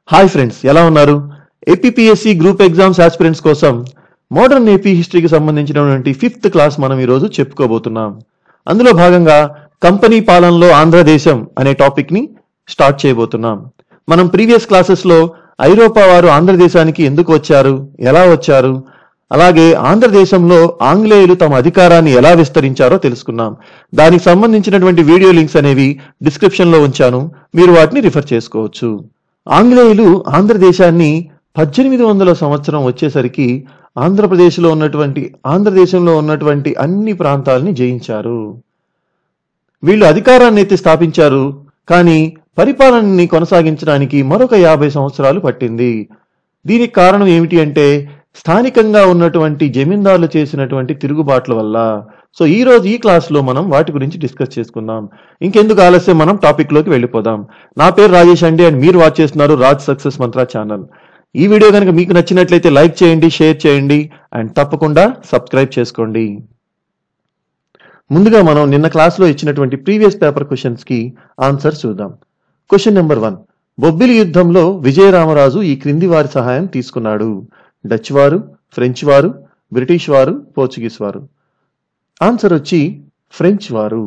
hi friends ఎలా ఉన్నారు APPSC group exams aspirants కోసం మోడర్న్ ఏపీ హిస్టరీకి సంబంధించినటువంటి ఫిఫ్త్ క్లాస్ మనం ఈరోజు చెప్పుకోబోతున్నాం అందులో భాగంగా కంపెనీ పాలనలో ఆంధ్రదేశం అనే టాపిక్ ని స్టార్ట్ చేయబోతున్నాం మనం ప్రీవియస్ క్లాసెస్ లో ఐరోపా వారు ఆంధ్రదేశానికి ఎందుకు వచ్చారు ఎలా వచ్చారు అలాగే ఆంధ్రదేశంలో ఆంగ్లేయులు తమ అధికారాన్ని ఎలా విస్తరించారో తెలుసుకున్నాం దానికి సంబంధించినటువంటి వీడియో లింక్స్ అనేవి డిస్క్రిప్షన్ లో ఉంచాను మీరు వాటిని రిఫర్ చేసుకోవచ్చు ఆంగ్లేయులు ఆంధ్రదేశాన్ని పద్దెనిమిది వందల సంవత్సరం వచ్చేసరికి ఆంధ్రప్రదేశ్లో ఉన్నటువంటి ఆంధ్రదేశంలో ఉన్నటువంటి అన్ని ప్రాంతాలని జయించారు వీళ్ళు అధికారాన్ని ఎత్తి స్థాపించారు కానీ పరిపాలనని కొనసాగించడానికి మరొక యాభై సంవత్సరాలు పట్టింది దీనికి కారణం ఏమిటి అంటే స్థానికంగా ఉన్నటువంటి జమీందారులు చేసినటువంటి తిరుగుబాట్ల వల్ల సో ఈ రోజు ఈ క్లాస్ లో మనం వాటి గురించి డిస్కస్ చేసుకుందాం ఇంకెందుకు ఆలస్యం మనం టాపిక్ లోకి వెళ్ళిపోదాం నా పేరు రాజేష్ అండి అండ్ మీరు వాచ్ చేస్తున్నారు రాజ్ సక్సెస్ మంత్ర ఛానల్ ఈ వీడియో కనుక మీకు నచ్చినట్లయితే లైక్ చేయండి షేర్ చేయండి అండ్ తప్పకుండా సబ్స్క్రైబ్ చేసుకోండి ముందుగా మనం నిన్న క్లాస్లో ఇచ్చినటువంటి ప్రీవియస్ పేపర్ క్వశ్చన్స్ కి ఆన్సర్ చూద్దాం క్వశ్చన్ నెంబర్ వన్ బొబ్బిలి యుద్ధంలో విజయరామరాజు ఈ క్రింది వారి సహాయం తీసుకున్నాడు డచ్ వారు ఫ్రెంచ్ వారు బ్రిటిష్ వారు పోర్చుగీస్ వారు ఆన్సర్ వచ్చి ఫ్రెంచ్ వారు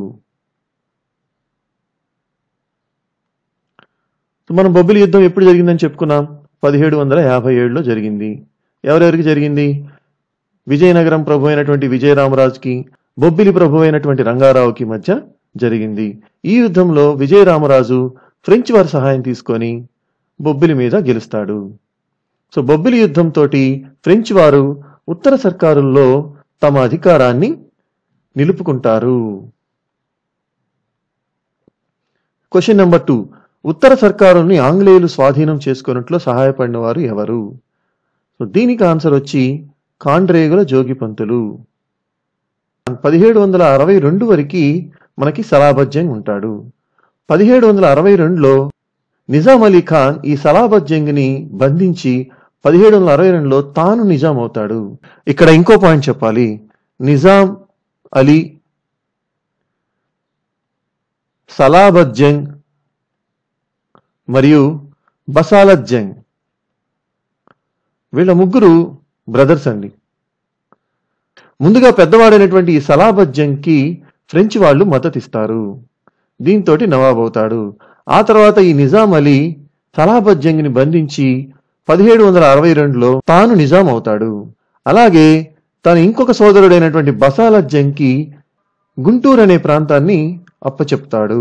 మనం బొబ్బిలి యుద్ధం ఎప్పుడు జరిగిందని చెప్పుకున్నాం పదిహేడు వందల యాభై ఏడులో జరిగింది ఎవరెవరికి జరిగింది విజయనగరం ప్రభు అయినటువంటి విజయరామరాజుకి బొబ్బిలి ప్రభు అయినటువంటి రంగారావుకి మధ్య జరిగింది ఈ యుద్ధంలో విజయరామరాజు ఫ్రెంచ్ వారి సహాయం తీసుకొని బొబ్బిలి మీద గెలుస్తాడు సో బొబ్బిలి యుద్ధంతో ఫ్రెంచ్ వారు ఉత్తర సర్కారుల్లో తమ అధికారాన్ని నిలుపుకుంటారు క్వశ్చన్ నెంబర్ టూ ఉత్తర సర్కారుని ఆంగ్లేయులు స్వాధీనం చేసుకున్నట్లు సహాయపడిన వారు ఎవరు సో దీనికి ఆన్సర్ వచ్చి కాండ్రేగుల జోగిపంతులు పదిహేడు వందల అరవై రెండు వరకు మనకి సలాబత్ ఉంటాడు పదిహేడు వందల అరవై రెండులో నిజాం అలీ ఖాన్ ఈ సలాబత్ జంగ్ని బంధించి పదిహేడు వందల అరవై రెండులో తాను నిజాం అవుతాడు ఇక్కడ ఇంకో పాయింట్ చెప్పాలి నిజాం అలీ సలాబత్ జంగ్ మరియు బసాలత్ జంగ్ వీళ్ళ ముగ్గురు బ్రదర్స్ అండి ముందుగా పెద్దవాడైనటువంటి ఈ సలాబత్ జంగ్ కి ఫ్రెంచ్ వాళ్ళు మద్దతిస్తారు దీంతో నవాబ్ అవుతాడు ఆ తర్వాత ఈ నిజాం అలీ సలాబత్ జంగ్ ని బంధించి పదిహేడు వందల అరవై రెండులో తాను నిజాం అవుతాడు అలాగే తన ఇంకొక సోదరుడైనటువంటి బసాలత్ జంగ్ కి గుంటూరు అనే ప్రాంతాన్ని అప్పచెప్తాడు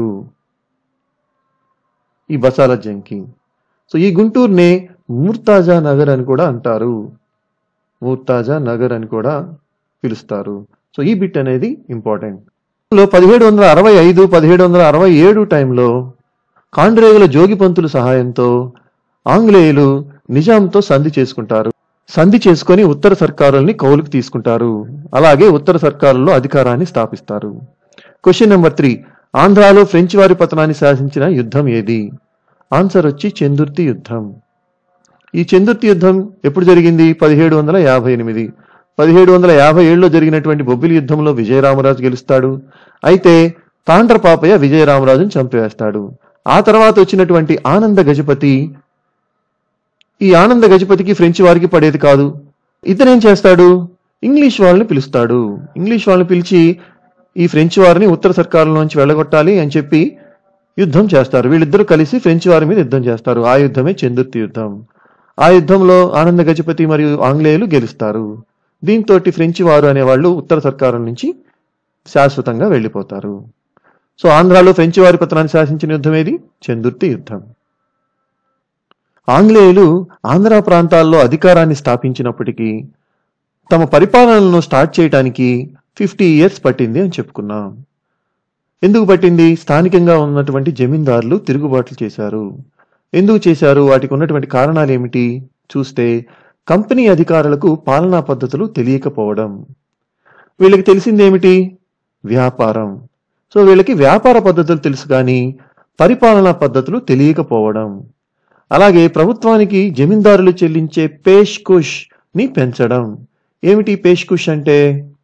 ఈ బసాలత్ జంగ్ కి సో ఈ గుంటూరునే మూర్తాజా నగర్ అని కూడా అంటారు మూర్తాజా నగర్ అని కూడా పిలుస్తారు సో ఈ బిట్ అనేది ఇంపార్టెంట్ లో పదిహేడు వందల అరవై ఐదు పదిహేడు వందల అరవై ఏడు టైంలో కాండ్రేగుల జోగిపంతుల సహాయంతో ఆంగ్లేయులు నిజాంతో సంధి చేసుకుంటారు సంధి చేసుకొని ఉత్తర సర్కారుల్ని కౌలుకు తీసుకుంటారు అలాగే ఉత్తర సర్కారుల్లో అధికారాన్ని స్థాపిస్తారు క్వశ్చన్ నెంబర్ త్రీ ఆంధ్రాలో ఫ్రెంచ్ వారి పతనాన్ని శాసించిన యుద్ధం ఏది ఆన్సర్ వచ్చి చందుర్తి యుద్ధం ఈ చందుర్తి యుద్ధం ఎప్పుడు జరిగింది పదిహేడు వందల యాభై ఎనిమిది పదిహేడు వందల యాభై ఏడులో జరిగినటువంటి బొబ్బిలి యుద్ధంలో విజయరామరాజు గెలుస్తాడు అయితే తాండ్రపాపయ్య విజయరామరాజును చంపివేస్తాడు ఆ తర్వాత వచ్చినటువంటి ఆనంద గజపతి ఈ ఆనంద గజపతికి ఫ్రెంచ్ వారికి పడేది కాదు ఇతనేం చేస్తాడు ఇంగ్లీష్ వాళ్ళని పిలుస్తాడు ఇంగ్లీష్ వాళ్ళని పిలిచి ఈ ఫ్రెంచ్ వారిని ఉత్తర సర్కారులోంచి వెళ్ళగొట్టాలి అని చెప్పి యుద్ధం చేస్తారు వీళ్ళిద్దరూ కలిసి ఫ్రెంచ్ వారి మీద యుద్ధం చేస్తారు ఆ యుద్ధమే చందుర్తి యుద్ధం ఆ యుద్ధంలో ఆనంద గజపతి మరియు ఆంగ్లేయులు గెలుస్తారు దీంతో ఫ్రెంచ్ వారు అనేవాళ్ళు ఉత్తర సర్కారం నుంచి శాశ్వతంగా వెళ్ళిపోతారు సో ఆంధ్రాలో ఫ్రెంచ్ వారి పతనాన్ని శాసించిన యుద్ధం ఏది చందుర్తి యుద్ధం ఆంగ్లేయులు ఆంధ్ర ప్రాంతాల్లో అధికారాన్ని స్థాపించినప్పటికీ తమ పరిపాలనను స్టార్ట్ చేయడానికి ఫిఫ్టీ ఇయర్స్ పట్టింది అని చెప్పుకున్నాం ఎందుకు పట్టింది స్థానికంగా ఉన్నటువంటి జమీందారులు తిరుగుబాట్లు చేశారు ఎందుకు చేశారు వాటికి ఉన్నటువంటి కారణాలు ఏమిటి చూస్తే కంపెనీ అధికారులకు పాలనా పద్ధతులు తెలియకపోవడం వీళ్ళకి తెలిసిందేమిటి వ్యాపారం సో వీళ్ళకి వ్యాపార పద్ధతులు తెలుసు కానీ పరిపాలనా పద్ధతులు తెలియకపోవడం అలాగే ప్రభుత్వానికి జమీందారులు చెల్లించే పేష్కుష్ ని పెంచడం ఏమిటి పేష్కుష్ అంటే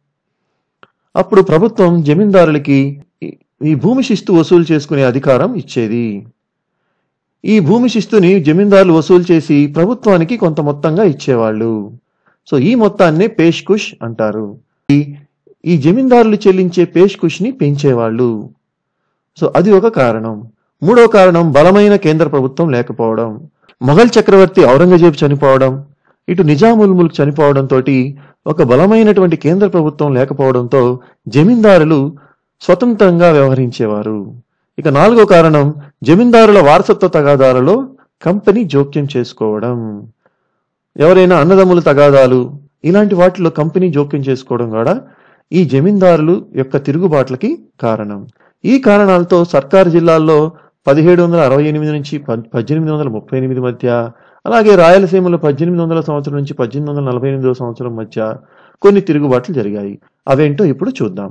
అప్పుడు ప్రభుత్వం జమీందారులకి ఈ- ఈ భూమి శిస్తు వసూలు చేసుకునే అధికారం ఇచ్చేది ఈ భూమి శిస్తుని జమీందారులు వసూలు చేసి ప్రభుత్వానికి కొంత మొత్తంగా ఇచ్చేవాళ్ళు సో ఈ మొత్తాన్నే పేష్కుష్ అంటారు ఈ- ఈ జమీందారులు చెల్లించే పేష్కుష్ ని పెంచేవాళ్ళు సో అది ఒక కారణం మూడో కారణం బలమైన కేంద్ర ప్రభుత్వం లేకపోవడం మొఘల్ చక్రవర్తి ఔరంగజేబు చనిపోవడం ఇటు నిజాముల్ ముల్క్ చనిపోవడంతో ఒక బలమైనటువంటి కేంద్ర ప్రభుత్వం లేకపోవడంతో జమీందారులు స్వతంత్రంగా వ్యవహరించేవారు ఇక నాలుగో కారణం జమీందారుల వారసత్వ తగాదాలలో కంపెనీ జోక్యం చేసుకోవడం ఎవరైనా అన్నదమ్ముల తగాదాలు ఇలాంటి వాటిలో కంపెనీ జోక్యం చేసుకోవడం కూడా ఈ జమీందారులు యొక్క తిరుగుబాట్లకి కారణం ఈ కారణాలతో సర్కారు జిల్లాల్లో పదిహేడు వందల అరవై ఎనిమిది నుంచి పద్- పద్దెనిమిది వందల ముప్పై ఎనిమిది మధ్య అలాగే రాయలసీమలో పద్దెనిమిది వందల సంవత్సరం నుంచి పద్దెనిమిది వందల నలభై ఎనిమిదవ సంవత్సరం మధ్య కొన్ని తిరుగుబాట్లు జరిగాయి అవేంటో ఇప్పుడు చూద్దాం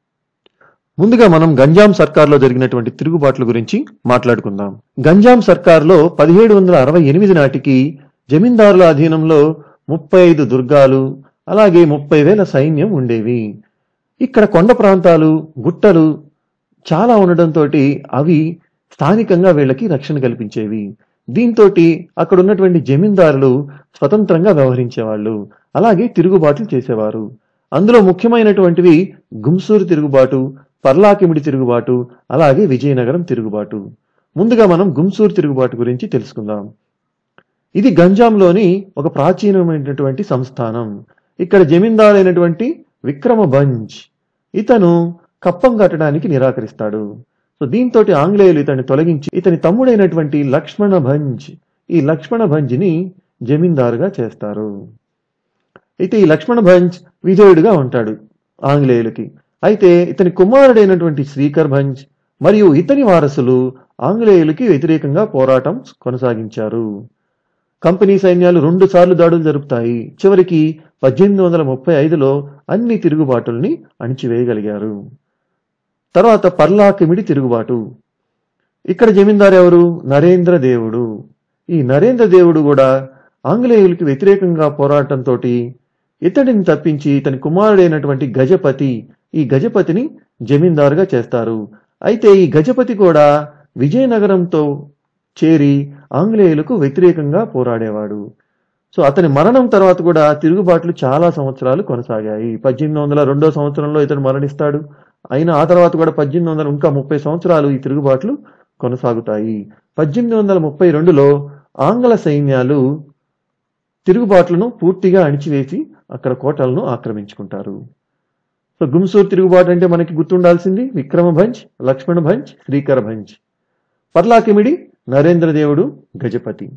ముందుగా మనం గంజాం సర్కార్లో జరిగినటువంటి తిరుగుబాట్ల గురించి మాట్లాడుకుందాం గంజాం సర్కార్లో పదిహేడు వందల అరవై ఎనిమిది నాటికి జమీందారుల అధీనంలో ముప్పై ఐదు దుర్గాలు అలాగే ముప్పై వేల సైన్యం ఉండేవి ఇక్కడ కొండ ప్రాంతాలు గుట్టలు చాలా ఉండడంతో అవి స్థానికంగా వీళ్ళకి రక్షణ కల్పించేవి దీంతో అక్కడ ఉన్నటువంటి జమీందారులు స్వతంత్రంగా వ్యవహరించేవాళ్ళు అలాగే తిరుగుబాట్లు చేసేవారు అందులో ముఖ్యమైనటువంటివి గుంసూరు తిరుగుబాటు పర్లాకిమిడి తిరుగుబాటు అలాగే విజయనగరం తిరుగుబాటు ముందుగా మనం గుంసూరు తిరుగుబాటు గురించి తెలుసుకుందాం ఇది గంజాంలోని ఒక ప్రాచీనమైనటువంటి సంస్థానం ఇక్కడ జమీందారైనటువంటి విక్రమ బంజ్ ఇతను కప్పం కట్టడానికి నిరాకరిస్తాడు సో దీంతో ఆంగ్లేయులు ఇతన్ని తొలగించి ఇతని తమ్ముడైనటువంటి లక్ష్మణ భంజ్ ఈ లక్ష్మణ భంజ్ని జమీందారుగా చేస్తారు అయితే ఈ లక్ష్మణ భంజ్ విధేయుడిగా ఉంటాడు ఆంగ్లేయులకి అయితే ఇతని కుమారుడైనటువంటి శ్రీకర్ భంజ్ మరియు ఇతని వారసులు ఆంగ్లేయులకి వ్యతిరేకంగా పోరాటం కొనసాగించారు కంపెనీ సైన్యాలు రెండు సార్లు దాడులు జరుపుతాయి చివరికి పద్దెనిమిది వందల ముప్పై ఐదులో అన్ని తిరుగుబాటుల్ని అణిచివేయగలిగారు తర్వాత పర్లాకిమిడి తిరుగుబాటు ఇక్కడ జమీందారు ఎవరు నరేంద్ర దేవుడు ఈ నరేంద్ర దేవుడు కూడా ఆంగ్లేయులకి వ్యతిరేకంగా పోరాటంతో ఇతడిని తప్పించి ఇతని కుమారుడైనటువంటి గజపతి ఈ గజపతిని జమీందారుగా చేస్తారు అయితే ఈ గజపతి కూడా విజయనగరంతో చేరి ఆంగ్లేయులకు వ్యతిరేకంగా పోరాడేవాడు సో అతని మరణం తర్వాత కూడా తిరుగుబాట్లు చాలా సంవత్సరాలు కొనసాగాయి పద్దెనిమిది వందల రెండో సంవత్సరంలో ఇతను మరణిస్తాడు అయినా ఆ తర్వాత కూడా పద్దెనిమిది వందల ఇంకా ముప్పై సంవత్సరాలు ఈ తిరుగుబాట్లు కొనసాగుతాయి పద్దెనిమిది వందల ముప్పై రెండులో ఆంగ్ల సైన్యాలు తిరుగుబాట్లను పూర్తిగా అణిచివేసి అక్కడ కోటలను ఆక్రమించుకుంటారు సో గుంసూర్ తిరుగుబాటు అంటే మనకి గుర్తుండాల్సింది విక్రమ భంజ్ లక్ష్మణ భంజ్ శ్రీకర భంజ్ పర్లాకిమిడి నరేంద్ర దేవుడు గజపతి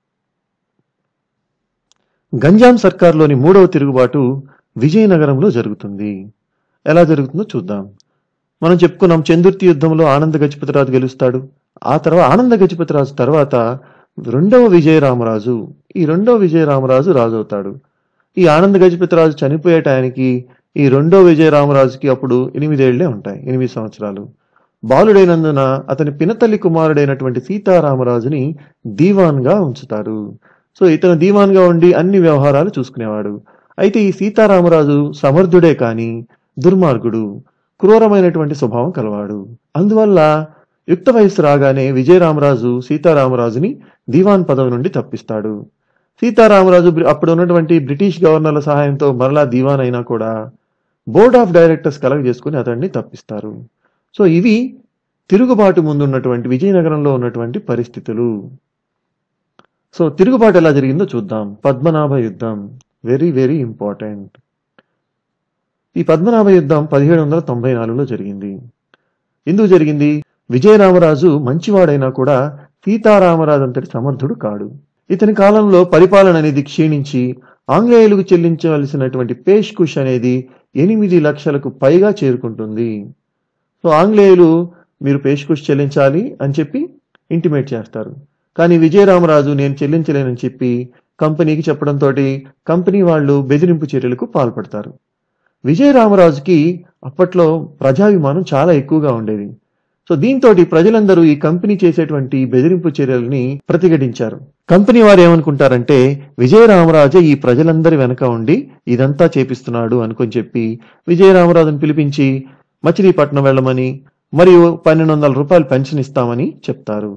గంజాం సర్కార్లోని మూడవ తిరుగుబాటు విజయనగరంలో జరుగుతుంది ఎలా జరుగుతుందో చూద్దాం మనం చెప్పుకున్నాం చందుర్తి యుద్ధంలో ఆనంద గజపతిరాజు గెలుస్తాడు ఆ తర్వాత ఆనంద గజపతిరాజు తర్వాత రెండవ విజయరామరాజు ఈ రెండవ విజయరామరాజు రాజు అవుతాడు ఈ ఆనంద గజపతిరాజు చనిపోయే టయానికి ఈ రెండో విజయరామరాజుకి అప్పుడు ఎనిమిదేళ్లే ఉంటాయి ఎనిమిది సంవత్సరాలు బాలుడైనందున అతని పినతల్లి కుమారుడైనటువంటి సీతారామరాజుని దీవాన్గా ఉంచుతారు సో ఇతను దీవాన్గా ఉండి అన్ని వ్యవహారాలు చూసుకునేవాడు అయితే ఈ సీతారామరాజు సమర్థుడే కాని దుర్మార్గుడు క్రూరమైనటువంటి స్వభావం కలవాడు అందువల్ల యుక్త వయస్సు రాగానే విజయరామరాజు సీతారామరాజుని దీవాన్ పదవి నుండి తప్పిస్తాడు సీతారామరాజు బ్రి- అప్పుడు ఉన్నటువంటి బ్రిటిష్ గవర్నర్ల సహాయంతో మరలా దీవాన్ అయినా కూడా బోర్డ్ ఆఫ్ డైరెక్టర్స్ కలెక్ట్ చేసుకుని అతన్ని తప్పిస్తారు సో ఇవి తిరుగుబాటు ముందు ఉన్నటువంటి విజయనగరంలో ఉన్నటువంటి పరిస్థితులు సో తిరుగుబాటు ఎలా జరిగిందో చూద్దాం పద్మనాభ యుద్ధం వెరీ వెరీ ఇంపార్టెంట్ ఈ పద్మనాభ యుద్ధం పదిహేడు వందల తొంభై నాలుగులో జరిగింది ఎందుకు జరిగింది విజయరామరాజు మంచివాడైనా కూడా సీతారామరాజు అంతటి సమర్థుడు కాడు ఇతని కాలంలో పరిపాలన అనేది క్షీణించి ఆంగ్లేయులకు చెల్లించవలసినటువంటి పేష్కుష్ అనేది ఎనిమిది లక్షలకు పైగా చేరుకుంటుంది సో ఆంగ్లేయులు మీరు పేష్కుష్ చెల్లించాలి అని చెప్పి ఇంటిమేట్ చేస్తారు కానీ విజయరామరాజు నేను చెల్లించలేనని చెప్పి కంపెనీకి చెప్పడంతో కంపెనీ వాళ్ళు బెదిరింపు చర్యలకు పాల్పడతారు విజయరామరాజుకి అప్పట్లో ప్రజాభిమానం చాలా ఎక్కువగా ఉండేది సో దీంతో ప్రజలందరూ ఈ కంపెనీ చేసేటువంటి బెదిరింపు చర్యల్ని ప్రతిఘటించారు కంపెనీ వారు ఏమనుకుంటారంటే విజయరామరాజే ఈ ప్రజలందరి వెనక ఉండి ఇదంతా చేపిస్తున్నాడు అనుకొని చెప్పి విజయరామరాజును పిలిపించి మచిలీపట్నం వెళ్ళమని మరియు పన్నెండు వందల రూపాయలు పెన్షన్ ఇస్తామని చెప్తారు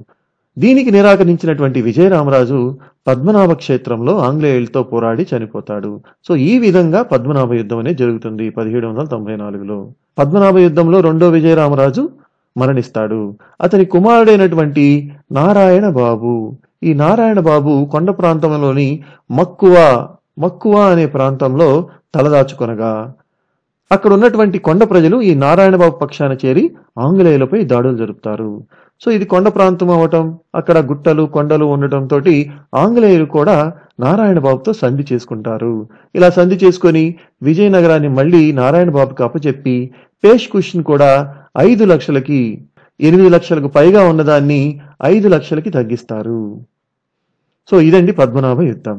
దీనికి నిరాకరించినటువంటి విజయరామరాజు పద్మనాభ క్షేత్రంలో ఆంగ్లేయులతో పోరాడి చనిపోతాడు సో ఈ విధంగా పద్మనాభ యుద్ధం అనేది జరుగుతుంది పదిహేడు వందల తొంభై నాలుగులో పద్మనాభ యుద్ధంలో రెండో విజయరామరాజు మరణిస్తాడు అతని కుమారుడైనటువంటి నారాయణ బాబు ఈ నారాయణ బాబు కొండ ప్రాంతంలోని మక్కువ మక్కువ అనే ప్రాంతంలో తలదాచుకొనగా అక్కడ ఉన్నటువంటి కొండ ప్రజలు ఈ నారాయణబాబు పక్షాన చేరి ఆంగ్లేయులపై దాడులు జరుపుతారు సో ఇది కొండ ప్రాంతం అవటం అక్కడ గుట్టలు కొండలు ఉండటం తోటి ఆంగ్లేయులు కూడా నారాయణబాబుతో సంధి చేసుకుంటారు ఇలా సంధి చేసుకొని విజయనగరాన్ని మళ్ళీ నారాయణబాబుకి అప్పచెప్పి పేష్ కుషన్ కూడా ఐదు లక్షలకి ఎనిమిది లక్షలకు పైగా ఉన్నదాన్ని ఐదు లక్షలకి తగ్గిస్తారు సో ఇదండి పద్మనాభ యుద్ధం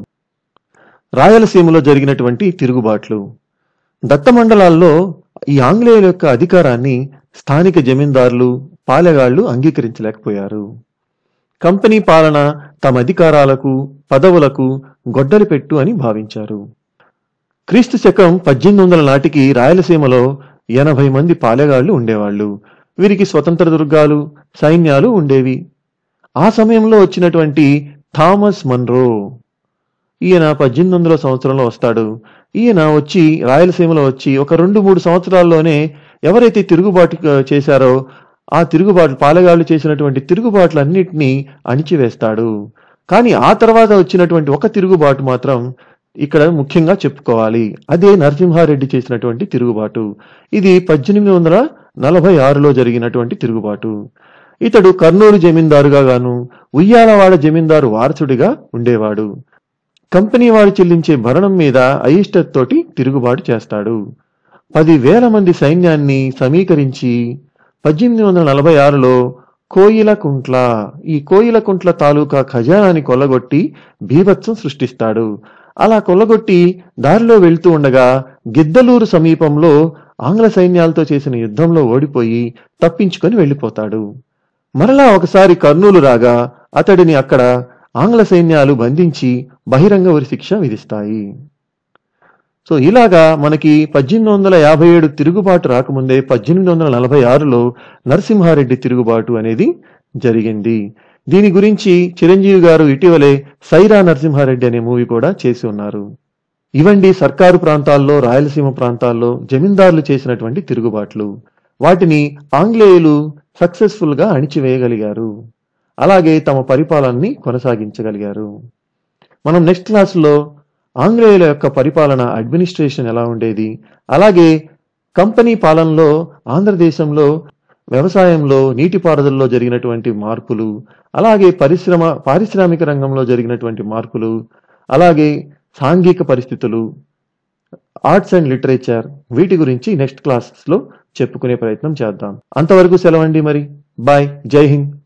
రాయలసీమలో జరిగినటువంటి తిరుగుబాట్లు దత్త మండలాల్లో ఈ ఆంగ్లేయుల యొక్క అధికారాన్ని స్థానిక జమీందారులు పాలెగాళ్లు అంగీకరించలేకపోయారు కంపెనీ పాలన తమ అధికారాలకు పదవులకు గొడ్డలి పెట్టు అని భావించారు క్రీస్తు శకం పద్దెనిమిది వందల నాటికి రాయలసీమలో ఎనభై మంది పాలెగాళ్లు ఉండేవాళ్ళు వీరికి స్వతంత్ర దుర్గాలు సైన్యాలు ఉండేవి ఆ సమయంలో వచ్చినటువంటి థామస్ మన్రో ఈయన పద్దెనిమిది వందల సంవత్సరంలో వస్తాడు ఈయన వచ్చి రాయలసీమలో వచ్చి ఒక రెండు మూడు సంవత్సరాల్లోనే ఎవరైతే తిరుగుబాటు ఆ, చేశారో ఆ తిరుగుబాటు పాలెగాళ్ళు చేసినటువంటి తిరుగుబాట్లన్నిటినీ అణిచివేస్తాడు కానీ ఆ తర్వాత వచ్చినటువంటి ఒక తిరుగుబాటు మాత్రం ఇక్కడ ముఖ్యంగా చెప్పుకోవాలి అదే నరసింహారెడ్డి చేసినటువంటి తిరుగుబాటు ఇది పద్దెనిమిది వందల నలభై ఆరులో జరిగినటువంటి తిరుగుబాటు ఇతడు కర్నూలు జమీందారుగా గాను ఉయ్యాలవాడ జమీందారు వారసుడిగా ఉండేవాడు కంపెనీ వారు చెల్లించే భరణం మీద అయిష్టతోటి తిరుగుబాటు చేస్తాడు పదివేల మంది సైన్యాన్ని సమీకరించి పద్దెనిమిది వందల నలభై ఆరులో కోయిలకుంట్ల ఈ కోయిలకుంట్ల తాలూకా ఖజానాని కొల్లగొట్టి బీభత్సం సృష్టిస్తాడు అలా కొల్లగొట్టి దారిలో వెళ్తూ ఉండగా గిద్దలూరు సమీపంలో ఆంగ్ల సైన్యాలతో చేసిన యుద్ధంలో ఓడిపోయి తప్పించుకొని వెళ్ళిపోతాడు మరలా ఒకసారి కర్నూలు రాగా అతడిని అక్కడ ఆంగ్ల సైన్యాలు బంధించి బహిరంగ ఉరి శిక్ష విధిస్తాయి సో ఇలాగా మనకి పద్దెనిమిది వందల యాభై ఏడు తిరుగుబాటు రాకముందే పద్దెనిమిది వందల నలభై ఆరులో నరసింహారెడ్డి తిరుగుబాటు అనేది జరిగింది దీని గురించి చిరంజీవి గారు ఇటీవలే సైరా నరసింహారెడ్డి అనే మూవీ కూడా చేసి ఉన్నారు ఇవండి సర్కారు ప్రాంతాల్లో రాయలసీమ ప్రాంతాల్లో జమీందారులు చేసినటువంటి తిరుగుబాట్లు వాటిని ఆంగ్లేయులు సక్సెస్ఫుల్ గా అణిచివేయగలిగారు అలాగే తమ పరిపాలనని కొనసాగించగలిగారు మనం నెక్స్ట్ క్లాస్లో ఆంగ్లేయుల యొక్క పరిపాలన అడ్మినిస్ట్రేషన్ ఎలా ఉండేది అలాగే కంపెనీ పాలనలో ఆంధ్రదేశంలో వ్యవసాయంలో నీటిపారుదలలో జరిగినటువంటి మార్పులు అలాగే పరిశ్రమ పారిశ్రామిక రంగంలో జరిగినటువంటి మార్పులు అలాగే సాంఘిక పరిస్థితులు ఆర్ట్స్ అండ్ లిటరేచర్ వీటి గురించి నెక్స్ట్ క్లాసెస్లో చెప్పుకునే ప్రయత్నం చేద్దాం అంతవరకు సెలవండి మరి బాయ్ జై హింద్